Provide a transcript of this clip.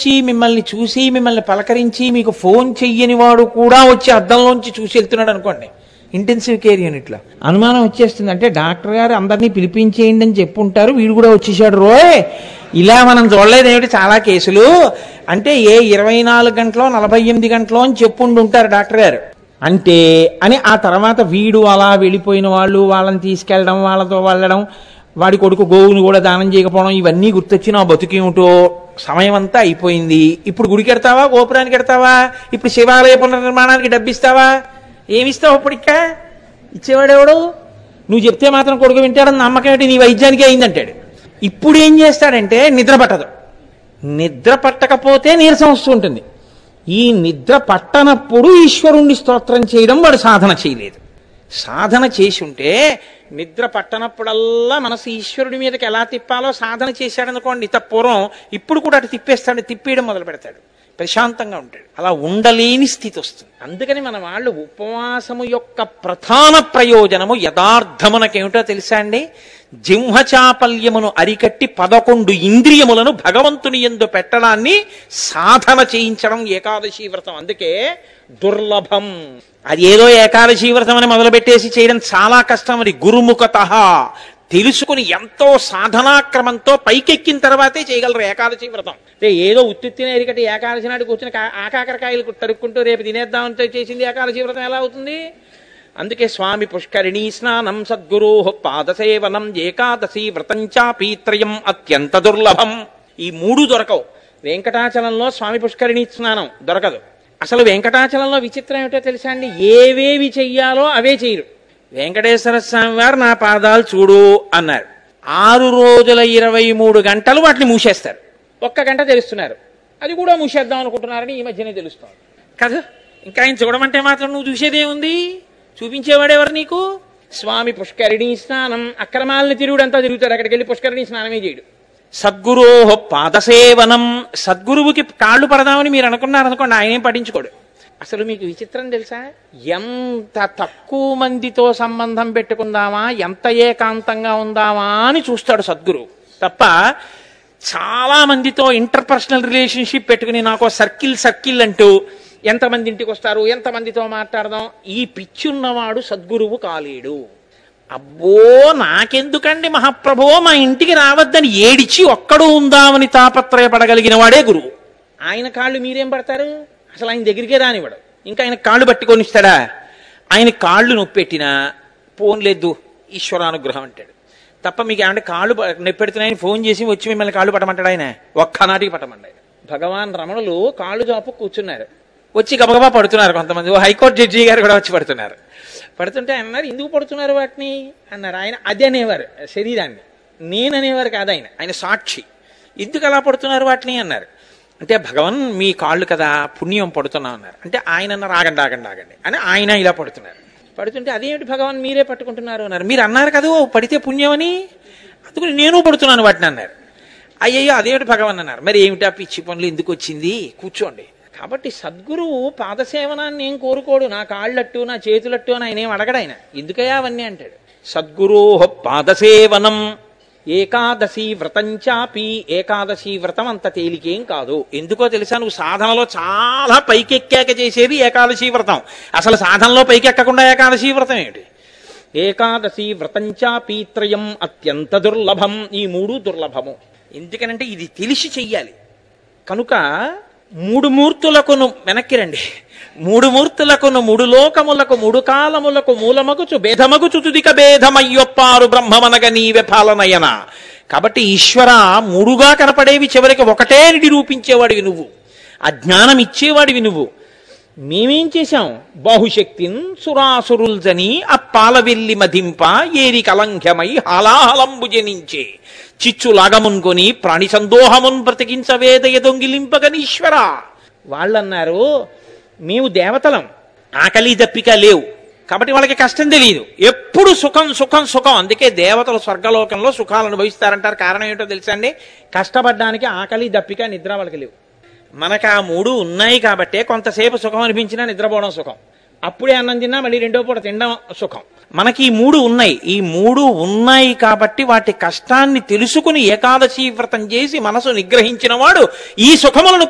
వచ్చి మిమ్మల్ని చూసి మిమ్మల్ని పలకరించి మీకు ఫోన్ చెయ్యని వాడు కూడా వచ్చి అద్దంలోంచి చూసి వెళ్తున్నాడు అనుకోండి ఇంటెన్సివ్ కేర్ యూనిట్లో అనుమానం వచ్చేస్తుంది అంటే డాక్టర్ గారు అందరినీ పిలిపించేయండి అని చెప్పుంటారు వీడు కూడా వచ్చేసాడు రోయ్ ఇలా మనం చూడలేదు ఏమిటి చాలా కేసులు అంటే ఏ ఇరవై నాలుగు గంటలో నలభై ఎనిమిది గంటలో అని చెప్పుండి ఉంటారు డాక్టర్ గారు అంటే అని ఆ తర్వాత వీడు అలా వెళ్ళిపోయిన వాళ్ళు వాళ్ళని తీసుకెళ్ళడం వాళ్ళతో వెళ్ళడం వాడి కొడుకు గోవుని కూడా దానం చేయకపోవడం ఇవన్నీ గుర్తొచ్చి నా బతుకేమిటో సమయం అంతా అయిపోయింది ఇప్పుడు గుడికి ఎడతావా గోపురానికి ఎడతావా ఇప్పుడు శివాలయ పునర్నిర్మాణానికి డబ్బిస్తావా ఏమిస్తావు ఇప్పుడు ఇక్క ఇచ్చేవాడెవడు నువ్వు చెప్తే మాత్రం కొడుకు వింటాడని నమ్మకం ఏంటి నీ వైద్యానికి అయిందంటాడు ఇప్పుడు ఏం చేస్తాడంటే నిద్ర పట్టదు నిద్ర పట్టకపోతే నీరసం వస్తూ ఉంటుంది ఈ నిద్ర పట్టనప్పుడు ఈశ్వరుణ్ణి స్తోత్రం చేయడం వాడు సాధన చేయలేదు సాధన చేసి ఉంటే నిద్ర పట్టనప్పుడల్లా మనసు ఈశ్వరుడి మీదకి ఎలా తిప్పాలో సాధన చేశాడనుకోండి ఇంత పూర్వం ఇప్పుడు కూడా అటు తిప్పేస్తాడు తిప్పేయడం మొదలు పెడతాడు ప్రశాంతంగా ఉంటాడు అలా ఉండలేని స్థితి వస్తుంది అందుకని మన వాళ్ళు ఉపవాసము యొక్క ప్రధాన ప్రయోజనము యథార్థమునకేమిటో తెలుసా అండి జింహచాపల్యమును అరికట్టి పదకొండు ఇంద్రియములను భగవంతుని ఎందు పెట్టడాన్ని సాధన చేయించడం ఏకాదశి వ్రతం అందుకే దుర్లభం అది ఏదో ఏకాదశి వ్రతం అని మొదలుపెట్టేసి చేయడం చాలా కష్టం అది గురుముఖత తెలుసుకుని ఎంతో సాధనాక్రమంతో పైకెక్కిన తర్వాతే చేయగలరు ఏకాదశి వ్రతం అంటే ఏదో ఉత్తిత్తిన ఎరికటి ఏకాదశి నాడు కూర్చుని కా- ఆకాకరకాయలు తరుక్కుంటూ రేపు తినేద్దామంటే చేసింది ఏకాదశి వ్రతం ఎలా అవుతుంది అందుకే స్వామి పుష్కరిణీ స్నానం సద్గురో పాదసేవనం ఏకాదశి వ్రతంచాపీత్రయం అత్యంత దుర్లభం ఈ మూడు దొరకవు వెంకటాచలంలో స్వామి పుష్కరిణీ స్నానం దొరకదు అసలు వెంకటాచలంలో విచిత్రం ఏమిటో తెలుసా అండి ఏవేవి చెయ్యాలో అవే చేయరు వెంకటేశ్వర స్వామి వారు నా పాదాలు చూడు అన్నారు ఆరు రోజుల ఇరవై మూడు గంటలు వాటిని మూసేస్తారు ఒక్క గంట తెలుస్తున్నారు అది కూడా మూసేద్దాం అనుకుంటున్నారని ఈ మధ్యనే తెలుస్తోంది కదా ఇంకా ఆయన చూడమంటే మాత్రం నువ్వు చూసేదేముంది చూపించేవాడెవరు నీకు స్వామి పుష్కరిణీ స్నానం అక్రమాలని తిరుగుడంతా తిరుగుతాడు అక్కడికి వెళ్ళి పుష్కరిణీ స్నానమే చేయడు సద్గురో పాదసేవనం సద్గురువుకి కాళ్ళు పడదామని మీరు అనుకున్నారనుకోండి ఆయనేం పట్టించుకోడు అసలు మీకు విచిత్రం తెలుసా ఎంత తక్కువ మందితో సంబంధం పెట్టుకుందామా ఎంత ఏకాంతంగా ఉందామా అని చూస్తాడు సద్గురు తప్ప చాలా మందితో ఇంటర్పర్సనల్ రిలేషన్షిప్ పెట్టుకుని నాకు సర్కిల్ సర్కిల్ అంటూ ఎంతమంది ఇంటికి వస్తారు ఎంతమందితో మాట్లాడదాం ఈ పిచ్చున్నవాడు సద్గురువు కాలేడు అబ్బో నాకెందుకండి మహాప్రభో మా ఇంటికి రావద్దని ఏడిచి ఒక్కడు ఉందామని తాపత్రయపడగలిగిన వాడే గురువు ఆయన కాళ్ళు మీరేం పడతారు అసలు ఆయన దగ్గరికే రానివ్వడు ఇంకా ఆయన కాళ్ళు పట్టుకొని ఇస్తాడా ఆయన కాళ్ళు నొప్పెట్టినా పోన్లేదు ఈశ్వరానుగ్రహం అంటాడు తప్ప మీకు ఏమంటే కాళ్ళు ప- నొప్పెడుతున్నాయని ఫోన్ చేసి వచ్చి మిమ్మల్ని కాళ్ళు పట్టమంటాడు ఆయన ఒక్కనాటికి పట్టమండి ఆయన భగవాన్ రమణులు కాళ్ళు చాపు కూర్చున్నారు వచ్చి గబగబా పడుతున్నారు కొంతమంది ఓ హైకోర్టు జడ్జి గారు కూడా వచ్చి పడుతున్నారు పడుతుంటే ఆయన అన్నారు ఎందుకు పడుతున్నారు వాటిని అన్నారు ఆయన అది అనేవారు శరీరాన్ని నేను అనేవారు కాదు ఆయన ఆయన సాక్షి ఎందుకు అలా పడుతున్నారు వాటిని అన్నారు అంటే భగవన్ మీ కాళ్ళు కదా పుణ్యం పడుతున్నా అన్నారు అంటే ఆయన అన్నారు ఆగండి ఆగండి ఆగండి అని ఆయన ఇలా పడుతున్నారు పడుతుంటే అదేమిటి భగవాన్ మీరే పట్టుకుంటున్నారు అన్నారు మీరు అన్నారు కదా ఓ పడితే పుణ్యం అని అందుకని నేను పడుతున్నాను వాటిని అన్నారు అయ్యయ్యో అదేమిటి భగవాన్ అన్నారు మరి ఏమిటా పిచ్చి పనులు ఎందుకు వచ్చింది కూర్చోండి కాబట్టి సద్గురువు పాదసేవనాన్ని ఏం కోరుకోడు నా కాళ్ళట్టు నా చేతులట్టు అని ఆయన ఏం అడగడు ఆయన ఎందుకయ్యా అవన్నీ అంటాడు సద్గురో పాదసేవనం ఏకాదశి వ్రతంచాపి ఏకాదశి వ్రతం అంత తేలికేం కాదు ఎందుకో తెలుసా నువ్వు సాధనలో చాలా పైకెక్కాక చేసేది ఏకాదశి వ్రతం అసలు సాధనలో పైకెక్కకుండా ఏకాదశి వ్రతం ఏమిటి ఏకాదశి వ్రతంచాపీత్రయం అత్యంత దుర్లభం ఈ మూడు దుర్లభము ఎందుకనంటే ఇది తెలిసి చెయ్యాలి కనుక మూడు మూర్తులకును వెనక్కి రండి మూడు మూర్తులకును మూడు లోకములకు మూడు కాలములకు మూలమగుచు భేదమగుచు తుదిక భేదమయ్యొప్పారు బ్రహ్మమనగ నీవె పాలనయన కాబట్టి ఈశ్వర మూడుగా కనపడేవి చివరికి ఒకటే నిరూపించేవాడివి నువ్వు ఆ జ్ఞానం ఇచ్చేవాడివి నువ్వు మేమేం చేశాం బాహుశక్తిన్ సురాసురుల్జని అప్పాలవెల్లి మధింప ఏరి కలంఘ్యమై హాలాహలంబు జనించే చిచ్చు లాగమున్కొని ప్రాణి సందోహమున్ బ్రతికించవేదయ దొంగిలింపగనీశ్వర వాళ్ళన్నారు మేము దేవతలం ఆకలి దప్పిక లేవు కాబట్టి వాళ్ళకి కష్టం తెలియదు ఎప్పుడు సుఖం సుఖం సుఖం అందుకే దేవతలు స్వర్గలోకంలో సుఖాలు అనుభవిస్తారంటారు కారణం ఏంటో తెలుసా అండి కష్టపడ్డానికి ఆకలి దప్పిక నిద్ర వాళ్ళకి లేవు మనకు ఆ మూడు ఉన్నాయి కాబట్టే కొంతసేపు సుఖం అనిపించినా నిద్రపోవడం సుఖం అప్పుడే అన్నం తిన్నా మళ్ళీ రెండో పూట తినడం సుఖం మనకి ఈ మూడు ఉన్నాయి ఈ మూడు ఉన్నాయి కాబట్టి వాటి కష్టాన్ని తెలుసుకుని ఏకాదశి వ్రతం చేసి మనసు నిగ్రహించిన వాడు ఈ సుఖములను